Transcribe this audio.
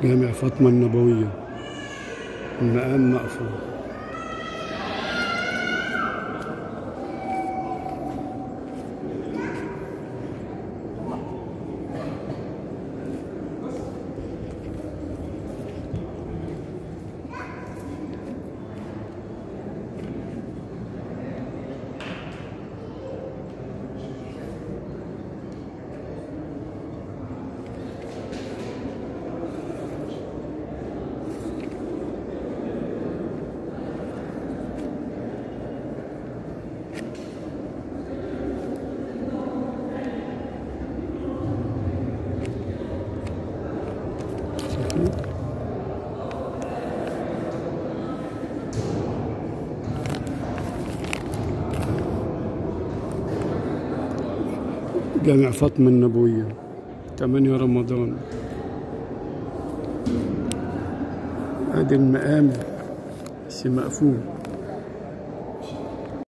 جامع فاطمة النبوية المقام مقفول جامع فاطمة النبوية 8 رمضان ادي المقام بس مقفول